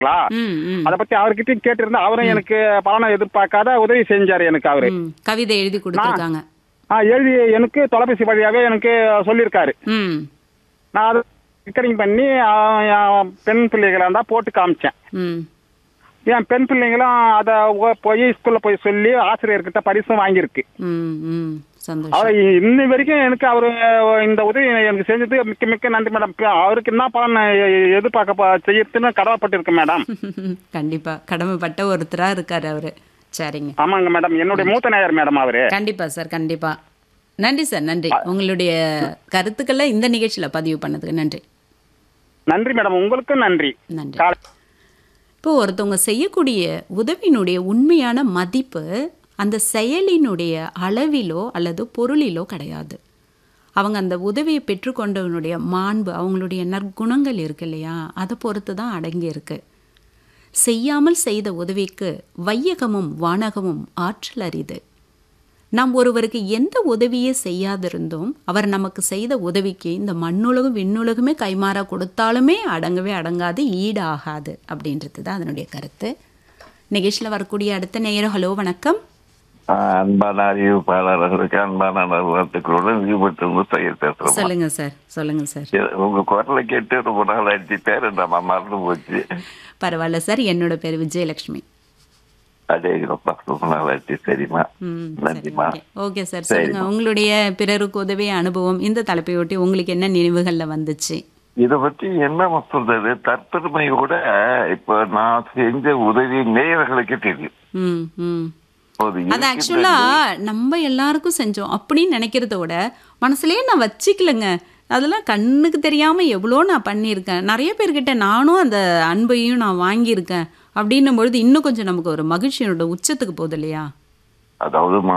ங்களா? ம் ம் அத பத்தி அவர்கிட்டயும் கேட்டிருந்தேன் அவரும் எனக்கு பலனை எதிர்பார்க்காத உதவி செஞ்சாரு எனக்கு அவரு ம் கவிதை எழுதி கொடுத்துருக்காங்க ஆ, எழுதி எனக்கு தொலைபேசி வழியாவே எனக்கு சொல்லியிருக்காரு ம் நான் அது ரெக்கார்டிங் பண்ணி ஆ, என் பெண் பிள்ளைகளை இருந்தா போட்டு காமிச்சேன் ம் என் பெண் பிள்ளைங்களும் அதை போய் ஸ்கூல்ல போய் சொல்லி ஆசிரியர்கிட்ட பரிசும் வாங்கியிருக்கு ம் ம் சந்தோஷம் அவர் இன்னி வரைக்கும் எனக்கு அவரு இந்த உதவி எனக்கு செஞ்சது மிக்க மிக்க நன்றி மேடம் அவருக்கு என்ன பலன் எ- எதிர்பார்க்க ப- செய்யறதுன்னு கடமைப்பட்டிருக்கு மேடம் கண்டிப்பா கடமைப்பட்ட ஒருத்தரா இருக்காரு அவரு சரிங்க ஆமாங்க மேடம் என்னுடைய மூத்த நேயர் மேடம் அவரு கண்டிப்பா சார் கண்டிப்பா நன்றி சார் நன்றி உங்களுடைய கருத்துக்களை இந்த நிகழ்ச்சியில பதிவு பண்ணதுக்கு நன்றி நன்றி மேடம் உங்களுக்கும் நன்றி நன்றி காலை இப்போ ஒருத்தவங்க செய்யக்கூடிய உதவியினுடைய உண்மையான மதிப்பு அந்த செயலினுடைய அளவிலோ அல்லது பொருளிலோ கிடையாது அவங்க அந்த உதவியை பெற்றுக்கொண்டவனுடைய மாண்பு அவங்களுடைய நற்குணங்கள் இருக்கு இல்லையா அதை பொறுத்து தான் அடங்கி இருக்கு செய்யாமல் செய்த உதவிக்கு வையகமும் வானகமும் ஆற்றல் அரிது நாம் ஒருவருக்கு எந்த உதவியே செய்யாதிருந்தோம் அவர் நமக்கு செய்த உதவிக்கு இந்த மண்ணுலகம் விண்ணுலகமே கைமாறா கொடுத்தாலுமே அடங்கவே அடங்காது ஈடு ஆகாது அப்படின்றது தான் அதனுடைய கருத்து நிகழ்ச்சியில் வரக்கூடிய அடுத்த நேரம் ஹலோ வணக்கம் ஆஹ் அன்பான அறிவிப்பாளர்களுக்கு அன்பான நல்வாழ்த்துக்களுடன் ஈடுபட்டு செயல் பேசுறோம் சொல்லுங்க சார் சொல்லுங்க சார் உங்க குரலை கேட்டு ரொம்ப நாள் ஆயிடுச்சு பேரு நம்ம மறந்து போச்சு பரவாயில்ல சார் என்னோட பேர் விஜயலட்சுமி அதே ரொம்ப ரொம்ப நாள் ஆயிடுச்சு சரிம்மா ம் நன்றிம்மா ஓகே சார் சொல்லுங்க உங்களுடைய பிறருக்கு உதவி அனுபவம் இந்த தலைப்பை ஒட்டி உங்களுக்கு என்ன நினைவுகள்ல வந்துச்சு இத பத்தி என்ன சொல்றது தற்பெருமை கூட இப்ப நான் செஞ்ச உதவி நேயர்களுக்கு தெரியும் ம் ம் ஒரு அது இருக்கின்ற ஆக்சுவலா நம்ம எல்லாருக்கும் செஞ்சோம் அப்படின்னு நினைக்கிறத விட மனசுலயே நான் வச்சுக்கலங்க அதெல்லாம் கண்ணுக்கு தெரியாம எவ்வளோ நான் பண்ணியிருக்கேன் நிறைய பேர்கிட்ட நானும் அந்த அன்பையும் நான் வாங்கியிருக்கேன் அப்படின்னும் பொழுது இன்னும் கொஞ்சம் நமக்கு ஒரு மகிழ்ச்சியோட உச்சத்துக்கு போகுது இல்லையா அதாவதுமா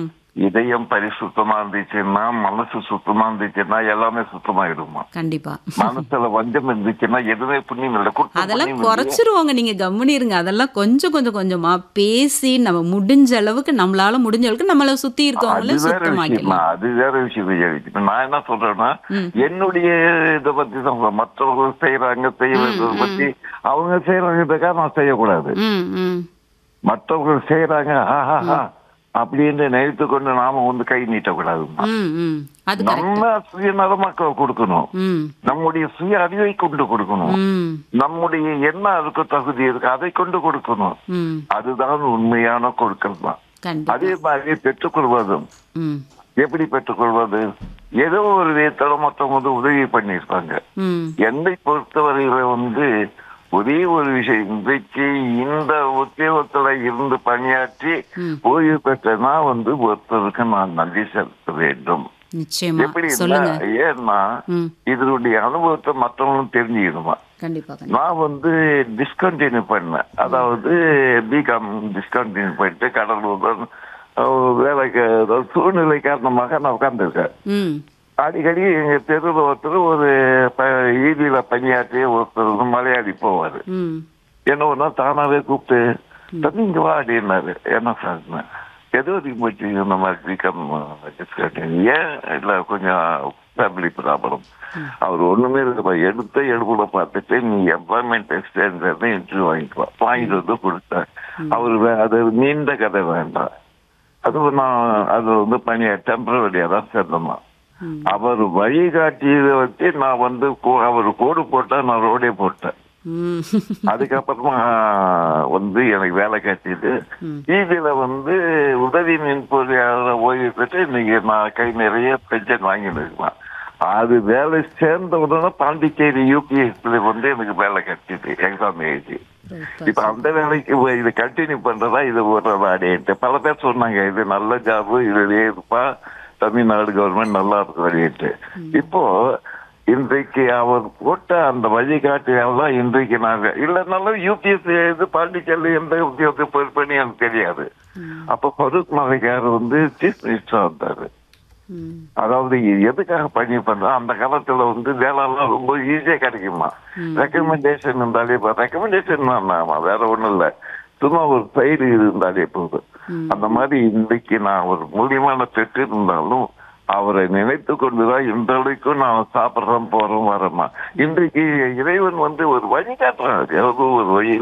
இதயம் பரிசுத்தமா இருந்துச்சுன்னா மனசு சுத்தமா இருந்துச்சுன்னா எல்லாமே சுத்தமாயிடுமா கண்டிப்பா மனசுல வஞ்சம் இருந்துச்சுன்னா எதுவுமே புண்ணியம் இல்லை குற்றம் அதெல்லாம் புண்ணியம் இல்லை. குறைச்சிருவாங்க நீங்க கம்முனு இருங்க அதெல்லாம் கொஞ்சம் கொஞ்சம் கொஞ்சமா பேசி நம்ம முடிஞ்ச அளவுக்கு நம்மளால முடிஞ்ச அளவுக்கு நம்மள சுத்தி இருக்கவங்கள அது வேற விஷயமா சுத்தமாக்கலாம் அது வேற விஷயம் விஜய். இப்ப நான் என்ன சொல்றேன்னா என்னுடைய இதை பத்தி தான் சொல்றேன். மற்றவர்கள் செய்யறாங்க செய்யறத பத்தி அவங்க செய்யறாங்கன்றதுக்காக நான் செய்யக்கூடாது ம் ம் மற்றவர்கள் செய்யறாங்க ஆஹா அப்படின்னு நினைத்து கொண்டு நாம வந்து கை நீட்டக்கூடாது ம் ம் அது கரெக்ட் நம்ம சுயநலமா கொ- கொடுக்கணும் ம் நம்முடைய சுய அறிவை கொண்டு கொடுக்கணும் ம் நம்முடைய என்ன அதுக்கு தகுதி இருக்கு அதை கொண்டு கொடுக்கணும் ம் அதுதான் உண்மையான கொடுக்கல் தான் கண்டிப்பா அதே மாதிரி பெற்றுக்கொள்வதும் ம் எப்படி பெற்றுக்கொள்வது ஏதோ ஒரு விதத்துல மொத்தம் வந்து உதவி பண்ணியிருப்பாங்க ம் என்னை பொறுத்தவரையில வந்து ஒரே ஒரு விஷயம் இன்றைக்கு இந்த உத்தியோகத்துல இருந்து பணியாற்றி ம். ஓய்வு பெற்றனா வந்து ஒருத்தருக்கு நான் நன்றி செலுத்த வேண்டும் நிச்சயமா எப்படி சொல்லுங்க ஏன்னா ம் இதனுடைய அனுபவத்தை மற்றவங்களும் தெரிஞ்சுக்கணுமா கண்டிப்பா கண்டிப்பா நான் வந்து டிஸ்கண்டினியூ பண்ணேன் அதாவது பிகாம் டிஸ்கண்டினியூ பண்ணிட்டு கடலூர் அஹ், வேலைக்கு அதாவது சூழ்நிலை காரணமாக நான் உட்கார்ந்துருக்கேன் ம் அடிக்கடி எங்க தெருவில் ஒருத்தர் ஒரு ப- ஈதியில பணியாற்றிய ஒருத்தர் வந்து மலையாளி போவாரு ம் என்ன ஒன்னா தானாவே கூப்பிட்டு தம்பி இங்க வா அப்படின்னாரு என்ன சார் எது வரைக்கும் போச்சு இந்த மாதிரி பிகம் டிஸ்கண்டினியூ ஏன் இல்ல கொஞ்சம் ஃபேமிலி ப்ராப்ளம் அவர் ஒண்ணுமே இல்லப்பா எடுத்த எடுப்புல பார்த்துட்டு நீ எம்ப்ளாய்மெண்ட் எக்ஸ்டேஞ்ச் இன்டர்வியூ வாங்கிக்குவா வாங்கிட்டு வந்து கொடுத்தார் அவரு வே- அது நீண்ட கதை வேண்டாம் அது நான் அது வந்து பணியா டெம்பரவரியா தான் சேர்ந்தோமா ம். அவர் வழிகாட்டியதை வச்சு நான் வந்து கோ- அவர் கோடு போட்டா நான் ரோடே போட்டேன் ம் அதுக்கப்புறமா வந்து எனக்கு வேலை கிடைச்சது ம். இதுல வந்து உதவி மின் பொறியாளர் ஓய்வு பெற்று இன்னைக்கு நான் கை நிறைய பென்ஷன் வாங்கிட்டு இருக்கலாம் அது வேலை சேர்ந்த உடனே பாண்டிச்சேரி யூபிஎஸ்ல வந்து எனக்கு வேலை கிடைச்சது எக்ஸாம் எழுதி இப்ப அந்த வேலைக்கு போய் இது கண்டினியூ பண்றதா இது போடுறதா அப்படின்ட்டு பல பேர் சொன்னாங்க இது நல்ல ஜாப் இதுலயே இருப்பா தமிழ்நாடு கவர்மெண்ட் நல்லா இருக்கு அப்படின்ட்டு இப்போ இன்றைக்கு அவர் போட்ட அந்த வழிகாட்டியெல்லாம் இன்றைக்கு நாங்க இல்லைனாலும் யூபிஎஸ் இது பாண்டிச்சேரி எந்த உத்தியோகத்தை பொறுப்பேன்னு எனக்கு தெரியாது அப்ப ஃபருக் மலைக்கார் வந்து சீஃப் மினிஸ்டர் வந்தாரு ம் அதாவது இது எதுக்காக பணி பண்றோம் அந்த காலத்துல வந்து வேலைலாம் ரொம்ப ஈஸியா கிடைக்குமா ரெக்கமெண்டேஷன் இருந்தாலே ரெக்கமெண்டேஷன் ஆமா வேற ஒண்ணும் இல்ல சும்மா ஒரு ஃபைல் இருந்தாலே போதும் அந்த மாதிரி இன்னைக்கு நான் ஒரு மூலியமான பெற்று இருந்தாலும் அவரை நினைத்து கொண்டுதான் இன்றளவுக்கும் நான் சாப்பிடுறோம் போறோம் வரோமா இன்றைக்கு இறைவன் வந்து ஒரு வழி காட்டுறான் ஏதோ ஒரு வழி